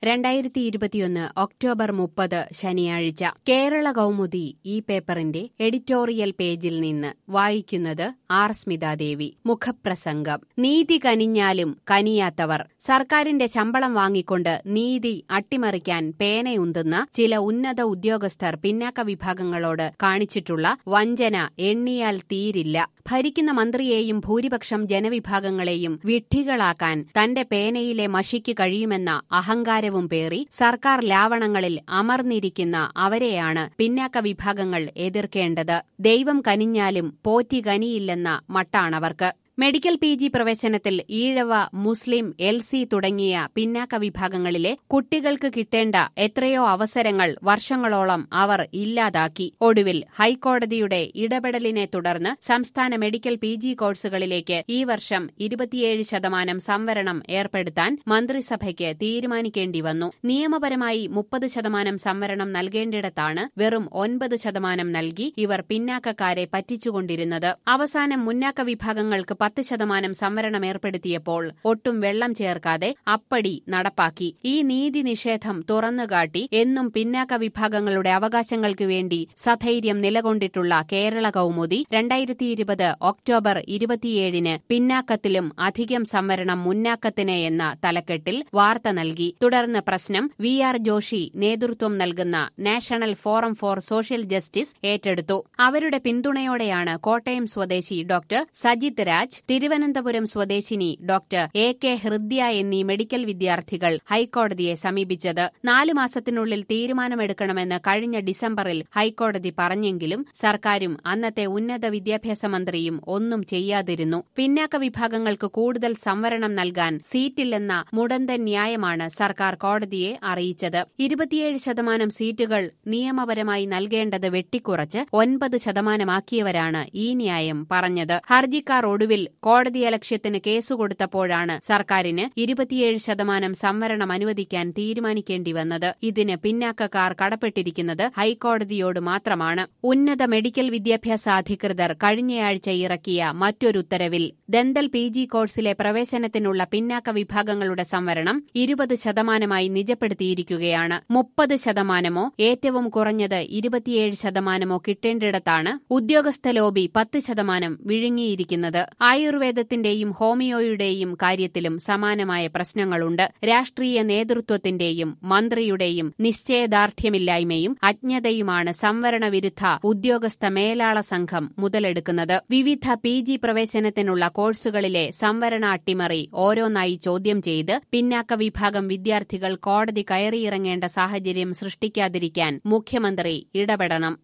രണ്ടായിരത്തി ഇരുപത്തിയൊന്ന് ഒക്ടോബർ മുപ്പത് ശനിയാഴ്ച കേരള കൗമുദി ഈ പേപ്പറിന്റെ എഡിറ്റോറിയൽ പേജിൽ നിന്ന് വായിക്കുന്നത് ആർ സ്മിതാദേവി മുഖപ്രസംഗം നീതി കനിഞ്ഞാലും കനിയാത്തവർ സർക്കാരിന്റെ ശമ്പളം വാങ്ങിക്കൊണ്ട് നീതി അട്ടിമറിക്കാൻ പേനയുന്തുന്ന ചില ഉന്നത ഉദ്യോഗസ്ഥർ പിന്നാക്ക വിഭാഗങ്ങളോട് കാണിച്ചിട്ടുള്ള വഞ്ചന എണ്ണിയാൽ തീരില്ല ഭരിക്കുന്ന മന്ത്രിയെയും ഭൂരിപക്ഷം ജനവിഭാഗങ്ങളെയും വിഡ്ഢികളാക്കാൻ തന്റെ പേനയിലെ മഷിക്ക് കഴിയുമെന്ന അഹങ്കാരവും പേറി സർക്കാർ ലാവണങ്ങളിൽ അമർന്നിരിക്കുന്ന അവരെയാണ് പിന്നാക്ക വിഭാഗങ്ങൾ എതിർക്കേണ്ടത് ദൈവം കനിഞ്ഞാലും പോറ്റി കനിയില്ലെന്ന മട്ടാണവർക്ക് മെഡിക്കൽ പി ജി പ്രവേശനത്തിൽ ഈഴവ മുസ്ലിം എൽ സി തുടങ്ങിയ പിന്നാക്ക വിഭാഗങ്ങളിലെ കുട്ടികൾക്ക് കിട്ടേണ്ട എത്രയോ അവസരങ്ങൾ വർഷങ്ങളോളം അവർ ഇല്ലാതാക്കി ഒടുവിൽ ഹൈക്കോടതിയുടെ ഇടപെടലിനെ തുടർന്ന് സംസ്ഥാന മെഡിക്കൽ പി ജി കോഴ്സുകളിലേക്ക് ഈ വർഷം ഇരുപത്തിയേഴ് ശതമാനം സംവരണം ഏർപ്പെടുത്താൻ മന്ത്രിസഭയ്ക്ക് തീരുമാനിക്കേണ്ടി വന്നു നിയമപരമായി മുപ്പത് ശതമാനം സംവരണം നൽകേണ്ടിടത്താണ് വെറും ഒൻപത് ശതമാനം നൽകി ഇവർ പിന്നാക്കക്കാരെ പറ്റിച്ചുകൊണ്ടിരുന്നത് അവസാനം മുന്നാക്ക വിഭാഗങ്ങൾക്ക് പത്ത് ശതമാനം സംവരണം ഏർപ്പെടുത്തിയപ്പോൾ ഒട്ടും വെള്ളം ചേർക്കാതെ അപ്പടി നടപ്പാക്കി ഈ നീതി നിഷേധം തുറന്നുകാട്ടി എന്നും പിന്നാക്ക വിഭാഗങ്ങളുടെ അവകാശങ്ങൾക്ക് വേണ്ടി സധൈര്യം നിലകൊണ്ടിട്ടുള്ള കേരള കൗമുദി രണ്ടായിരത്തി ഇരുപത് ഒക്ടോബർ ഇരുപത്തിയേഴിന് പിന്നാക്കത്തിലും അധികം സംവരണം മുന്നാക്കത്തിന് എന്ന തലക്കെട്ടിൽ വാർത്ത നൽകി തുടർന്ന് പ്രശ്നം വി ആർ ജോഷി നേതൃത്വം നൽകുന്ന National Forum for Social Justice ഏറ്റെടുത്തു അവരുടെ പിന്തുണയോടെയാണ് കോട്ടയം സ്വദേശി ഡോക്ടർ സജിത് രാജ് തിരുവനന്തപുരം സ്വദേശിനി ഡോക്ടർ എ കെ ഹൃദ്യ എന്നീ മെഡിക്കൽ വിദ്യാർത്ഥികൾ ഹൈക്കോടതിയെ സമീപിച്ചത് നാലു മാസത്തിനുള്ളിൽ തീരുമാനമെടുക്കണമെന്ന് കഴിഞ്ഞ ഡിസംബറിൽ ഹൈക്കോടതി പറഞ്ഞെങ്കിലും സർക്കാരും അന്നത്തെ ഉന്നത വിദ്യാഭ്യാസ മന്ത്രിയും ഒന്നും ചെയ്യാതിരുന്നു പിന്നാക്ക വിഭാഗങ്ങൾക്ക് കൂടുതൽ സംവരണം നൽകാൻ സീറ്റില്ലെന്ന മുടന്തൻ ന്യായമാണ് സർക്കാർ കോടതിയെ അറിയിച്ചത് ഇരുപത്തിയേഴ് ശതമാനം സീറ്റുകൾ നിയമപരമായി നൽകേണ്ടത് വെട്ടിക്കുറച്ച് ഒൻപത് ശതമാനമാക്കിയവരാണ് ഈ ന്യായം പറഞ്ഞത് ഹർജിക്കാർ ഒടുവിൽ കോടതിയലക്ഷ്യത്തിന് കേസ് കൊടുത്തപ്പോഴാണ് സർക്കാരിന് ഇരുപത്തിയേഴ് ശതമാനം സംവരണം അനുവദിക്കാൻ തീരുമാനിക്കേണ്ടി വന്നത് ഇതിന് പിന്നാക്കക്കാർ കടപ്പെട്ടിരിക്കുന്നത് ഹൈക്കോടതിയോട് മാത്രമാണ് ഉന്നത മെഡിക്കൽ വിദ്യാഭ്യാസ അധികൃതർ കഴിഞ്ഞയാഴ്ച ഇറക്കിയ മറ്റൊരു ഉത്തരവിൽ ദന്തൽ പി ജി കോഴ്സിലെ പ്രവേശനത്തിനുള്ള പിന്നാക്ക വിഭാഗങ്ങളുടെ സംവരണം ഇരുപത് ശതമാനമായി നിജപ്പെടുത്തിയിരിക്കുകയാണ് മുപ്പത് ശതമാനമോ ഏറ്റവും കുറഞ്ഞത് ഇരുപത്തിയേഴ് ശതമാനമോ കിട്ടേണ്ടിടത്താണ് ഉദ്യോഗസ്ഥ ലോബി പത്ത് ശതമാനം വിഴുങ്ങിയിരിക്കുന്നത് ആയുർവേദത്തിന്റെയും ഹോമിയോയുടെയും കാര്യത്തിലും സമാനമായ പ്രശ്നങ്ങളുണ്ട് രാഷ്ട്രീയ നേതൃത്വത്തിന്റെയും മന്ത്രിയുടെയും നിശ്ചയദാർഢ്യമില്ലായ്മയും അജ്ഞതയുമാണ് സംവരണ വിരുദ്ധ ഉദ്യോഗസ്ഥ മേലാള സംഘം മുതലെടുക്കുന്നത് വിവിധ പി ജി പ്രവേശനത്തിനുള്ള കോഴ്സുകളിലെ സംവരണ അട്ടിമറി ഓരോന്നായി ചോദ്യം ചെയ്ത് പിന്നാക്ക വിഭാഗം വിദ്യാർത്ഥികൾ കോടതി കയറിയിറങ്ങേണ്ട സാഹചര്യം സൃഷ്ടിക്കാതിരിക്കാൻ മുഖ്യമന്ത്രി ഇടപെടണം